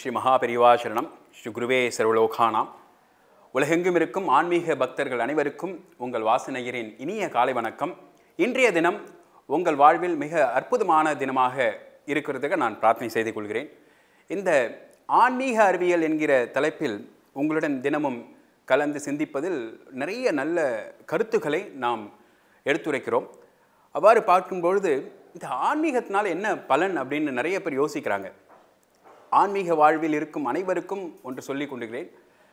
ஸ்ரீ மகாபெரிவாசரணம் ஸ்ரீ குருவே சர்வலோகானாம் உலகெங்கும் இருக்கும் ஆன்மீக பக்தர்கள் அனைவருக்கும் உங்கள் வாசனையரின் இனிய காலை வணக்கம் இன்றைய தினம் உங்கள் வாழ்வில் மிக அற்புதமான தினமாக இருக்கிறதுக்கு நான் பிரார்த்தனை செய்து கொள்கிறேன் இந்த ஆன்மீக அறிவியல் என்கிற தலைப்பில் உங்களுடன் தினமும் கலந்து சிந்திப்பதில் நிறைய நல்ல கருத்துக்களை நாம் எடுத்துரைக்கிறோம் அவ்வாறு பார்க்கும் பொழுது இந்த ஆன்மீகத்தினால என்ன பலன் அப்படின்னு நிறைய பேர் யோசிக்கிறாங்க ஆன்மீக வாழ்வில் இருக்கும் அனைவருக்கும் ஒன்று சொல்லிக் கொண்டுகிறேன்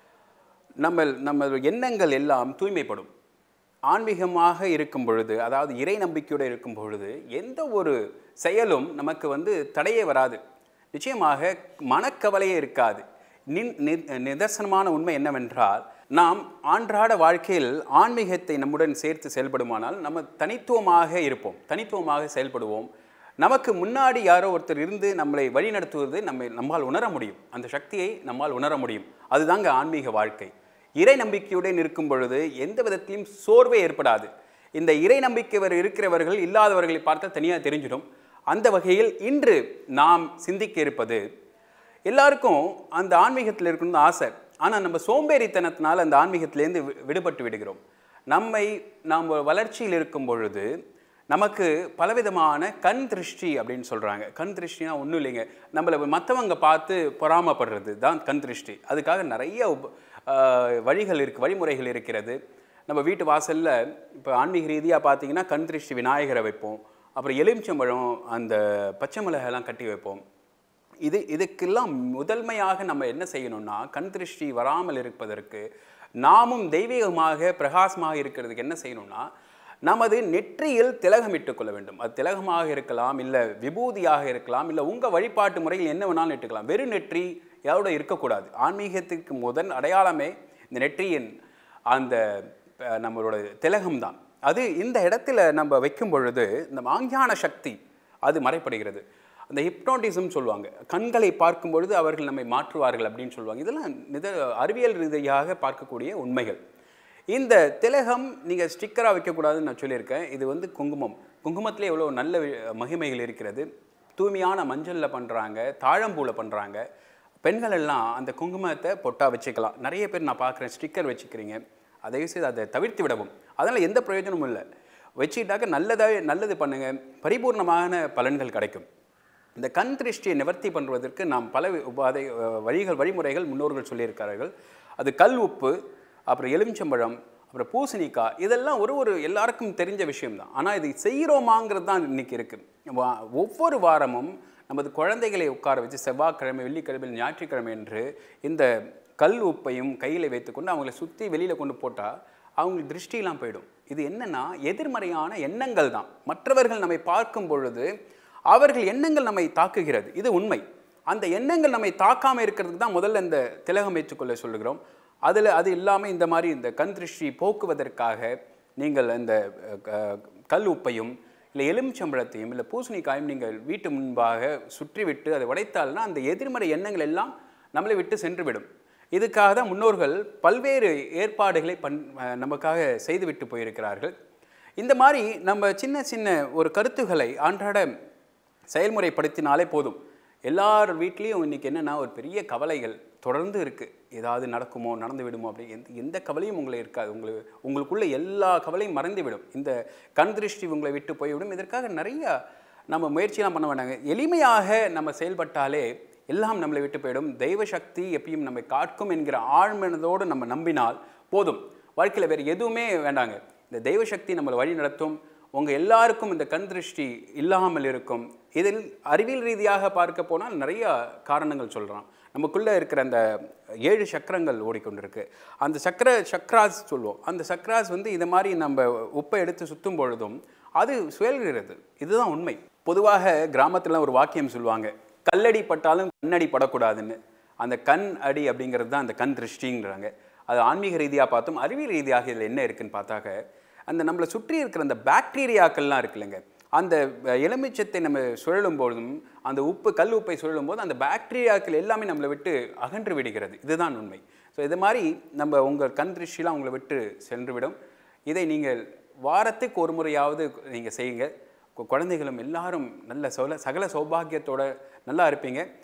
நம்ம நம்ம எண்ணங்கள் எல்லாம் தூய்மைப்படும் ஆன்மீகமாக இருக்கும் பொழுது அதாவது இறை நம்பிக்கையோடு இருக்கும் பொழுது எந்த ஒரு செயலும் நமக்கு வந்து தடையே வராது நிச்சயமாக மனக்கவலையே இருக்காது நின் நி- நிதர்சனமான உண்மை என்னவென்றால் நாம் அன்றாட வாழ்க்கையில் ஆன்மீகத்தை நம்முடன் சேர்த்து செயல்படுமானால் நம்ம தனித்துவமாக இருப்போம் தனித்துவமாக செயல்படுவோம் நமக்கு முன்னாடி யாரோ ஒருத்தர் இருந்து நம்மளை வழிநடத்துவது நம்ம நம்மால் உணர முடியும் அந்த சக்தியை நம்மால் உணர முடியும் அதுதாங்க ஆன்மீக வாழ்க்கை இறை நம்பிக்கையுடன் இருக்கும் பொழுது எந்த விதத்திலும் சோர்வே ஏற்படாது இந்த இறை நம்பிக்கைவர் இருக்கிறவர்கள் இல்லாதவர்களை பார்த்தா தனியாக தெரிஞ்சிடும் அந்த வகையில் இன்று நாம் சிந்திக்க இருப்பது எல்லாருக்கும் அந்த ஆன்மீகத்தில் இருக்கணும்னு ஆசை ஆனால் நம்ம சோம்பேறித்தனத்தினால அந்த ஆன்மீகத்திலேருந்து வி- விடுபட்டு விடுகிறோம் நம்மை நாம் வளர்ச்சியில் இருக்கும் பொழுது நமக்கு பலவிதமான கண் திருஷ்டி அப்படின்னு சொல்கிறாங்க கண் திருஷ்டினா ஒன்றும் இல்லைங்க நம்மளை மற்றவங்க பார்த்து பொறாமப்படுறது தான் கண் திருஷ்டி அதுக்காக நிறைய உப- ஆஹ் வழிகள் இருக்கு வழிமுறைகள் இருக்கிறது நம்ம வீட்டு வாசலில் இப்போ ஆன்மீக ரீதியாக பார்த்தீங்கன்னா கண் திருஷ்டி விநாயகரை வைப்போம் அப்புறம் எலுமிச்சம்பழம் அந்த பச்சை மிளகாயெல்லாம் கட்டி வைப்போம் இது இதுக்கெல்லாம் முதன்மையாக நம்ம என்ன செய்யணும்னா கண் திருஷ்டி வராமல் இருப்பதற்கு நாமும் தெய்வீகமாக பிரகாசமாக இருக்கிறதுக்கு என்ன செய்யணும்னா நமது நெற்றியில் திலகமிட்டுக் கொள்ள வேண்டும் அது திலகமாக இருக்கலாம் இல்லை விபூதியாக இருக்கலாம் இல்லை உங்கள் வழிபாட்டு முறையில் என்ன வேணாலும் இட்டுக்கலாம் வெறும் நெற்றி யாரோட இருக்கக்கூடாது ஆன்மீகத்துக்கு முதல் அடையாளமே இந்த நெற்றியின் அந்த அஹ், நம்மளோட திலகம் தான் அது இந்த இடத்துல நம்ம வைக்கும் பொழுது இந்த மாஞ்ஞான சக்தி அது மறைப்படுகிறது அந்த ஹிப்னோட்டிசம் சொல்லுவாங்க கண்களை பார்க்கும் பொழுது அவர்கள் நம்மை மாற்றுவார்கள் அப்படின்னு சொல்லுவாங்க இதெல்லாம் நித அறிவியல் ரீதியாக பார்க்கக்கூடிய உண்மைகள் இந்த திலகம் நீங்கள் ஸ்டிக்கராக வைக்கக்கூடாதுன்னு நான் சொல்லியிருக்கேன் இது வந்து குங்குமம் குங்குமத்தில் எவ்வளோ நல்ல வி- மகிமைகள் இருக்கிறது தூய்மையான மஞ்சளில் பண்ணுறாங்க தாழம்பூவில் பண்ணுறாங்க பெண்கள் எல்லாம் அந்த குங்குமத்தை பொட்டா வச்சுக்கலாம் நிறைய பேர் நான் பார்க்குறேன் ஸ்டிக்கர் வச்சுக்கிறீங்க அதை செய்து அதை தவிர்த்து விடவும் அதனால் எந்த பிரயோஜனமும் இல்லை வச்சுக்கிட்டாக்க நல்லதாக நல்லது பண்ணுங்க பரிபூர்ணமான பலன்கள் கிடைக்கும் இந்த கண் திருஷ்டியை நிவர்த்தி பண்ணுவதற்கு நாம் பல வி- உபாதை அஹ், வழிகள் வழிமுறைகள் முன்னோர்கள் சொல்லியிருக்கிறார்கள் அது கல் உப்பு அப்புறம் எலுமிச்சம்பழம் அப்புறம் பூசணிக்காய் இதெல்லாம் ஒரு ஒரு எல்லாருக்கும் தெரிஞ்ச விஷயம்தான் ஆனால் இது செய்கிறோமாங்கிறது தான் இன்னைக்கு இருக்குது வா- ஒவ்வொரு வாரமும் நமது குழந்தைகளை உட்கார வச்சு செவ்வாய்க்கிழமை வெள்ளிக்கிழமை ஞாயிற்றுக்கிழமை என்று இந்த கல் உப்பையும் கையில் வைத்துக்கொண்டு அவங்கள சுற்றி வெளியில் கொண்டு போட்டால் அவங்களுக்கு திருஷ்டிலாம் போயிடும் இது என்னன்னா எதிர்மறையான எண்ணங்கள் தான் மற்றவர்கள் நம்மை பார்க்கும் பொழுது அவர்கள் எண்ணங்கள் நம்மை தாக்குகிறது இது உண்மை அந்த எண்ணங்கள் நம்மை தாக்காமல் இருக்கிறதுக்கு தான் முதல்ல இந்த திலகம் வைத்துக்கொள்ள சொல்லுகிறோம் அதில் அது இல்லாமல் இந்த மாதிரி இந்த கண் திருஷ்டி போக்குவதற்காக நீங்கள் இந்த அஹ், க- கல் உப்பையும் இல்லை எலுமிச்சம்பழத்தையும் இல்லை பூசணிக்காயும் நீங்கள் வீட்டு முன்பாக சுற்றிவிட்டு அதை உடைத்தால்னா அந்த எதிர்மறை எண்ணங்கள் எல்லாம் நம்மளை விட்டு சென்றுவிடும் இதுக்காக தான் முன்னோர்கள் பல்வேறு ஏற்பாடுகளை பண் அஹ், நமக்காக செய்துவிட்டு போயிருக்கிறார்கள் இந்த மாதிரி நம்ம சின்ன சின்ன ஒரு கருத்துக்களை அன்றாட செயல்முறைப்படுத்தினாலே போதும் எல்லார் வீட்லேயும் இன்னைக்கு என்னென்னா ஒரு பெரிய கவலைகள் தொடர்ந்து இருக்குது ஏதாவது நடக்குமோ நடந்து விடுமோ அப்படி எந்த எந்த கவலையும் உங்களை இருக்காது உங்களுக்கு உங்களுக்குள்ள எல்லா கவலையும் மறைந்து விடும் இந்த கண் திருஷ்டி உங்களை விட்டு போய்விடும் இதற்காக நிறைய நம்ம முயற்சியெல்லாம் பண்ண வேண்டாங்க எளிமையாக நம்ம செயல்பட்டாலே எல்லாம் நம்மளை விட்டு போயிடும் தெய்வ சக்தி எப்பயும் நம்மை காட்கும் என்கிற ஆழ்மனதோடு நம்ம நம்பினால் போதும் வாழ்க்கையில் வேறு எதுவுமே வேண்டாங்க இந்த தெய்வ சக்தி நம்மளை வழி நடத்தும் உங்கள் எல்லாருக்கும் இந்த கண் திருஷ்டி இல்லாமல் இருக்கும் இதில் அறிவியல் ரீதியாக பார்க்க போனால் நிறைய காரணங்கள் சொல்கிறோம் நமக்குள்ளே இருக்கிற அந்த ஏழு சக்கரங்கள் ஓடிக்கொண்டிருக்கு அந்த சக்கர சக்ராஸ் சொல்லுவோம் அந்த சக்ராஸ் வந்து இது மாதிரி நம்ம உப்பை எடுத்து சுற்றும் பொழுதும் அது சுழல்கிறது இதுதான் உண்மை பொதுவாக கிராமத்துல ஒரு வாக்கியம் சொல்லுவாங்க கல்லடி பட்டாலும் கண்ணடி படக்கூடாதுன்னு அந்த கண் அடி அப்படிங்கிறது தான் அந்த கண் திருஷ்டிங்கிறாங்க அது ஆன்மீக ரீதியாக பார்த்தோம் அறிவியல் ரீதியாக இதில் என்ன இருக்குன்னு பார்த்தாக்க அந்த நம்மளை சுற்றி இருக்கிற அந்த பாக்டீரியாக்கள்லாம் இருக்குல்லங்க அந்த அஹ், எலுமிச்சத்தை நம்ம சுழலும் போதும் அந்த உப்பு கல் உப்பை சுழலும் போது அந்த பாக்டீரியாக்கள் எல்லாமே நம்மளை விட்டு அகன்று விடுகிறது இதுதான் உண்மை ஸோ இது மாதிரி நம்ம உங்கள் கண் திருஷ்டிலாம் உங்களை விட்டு சென்றுவிடும் இதை நீங்கள் வாரத்துக்கு ஒரு முறையாவது நீங்கள் செய்யுங்க கு- குழந்தைகளும் எல்லாரும் நல்ல சோல சகல சௌபாகியத்தோட நல்லா இருப்பீங்க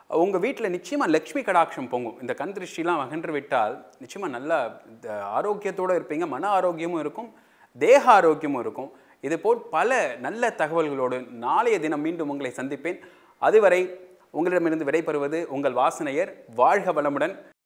உங்கள் வீட்டில் நிச்சயமாக லக்ஷ்மி கடாட்சம் பொங்கும் இந்த கண் திருஷ்டிலாம் அகன்று விட்டால் நிச்சயமாக நல்லா இந்த ஆரோக்கியத்தோடு இருப்பீங்க மன ஆரோக்கியமும் இருக்கும் தேக ஆரோக்கியமும் இருக்கும் இதுபோல் பல நல்ல தகவல்களோடு நாளைய தினம் மீண்டும் உங்களை சந்திப்பேன் அதுவரை உங்களிடமிருந்து விடைபெறுவது உங்கள் வாசனையர் வாழ்க வளமுடன்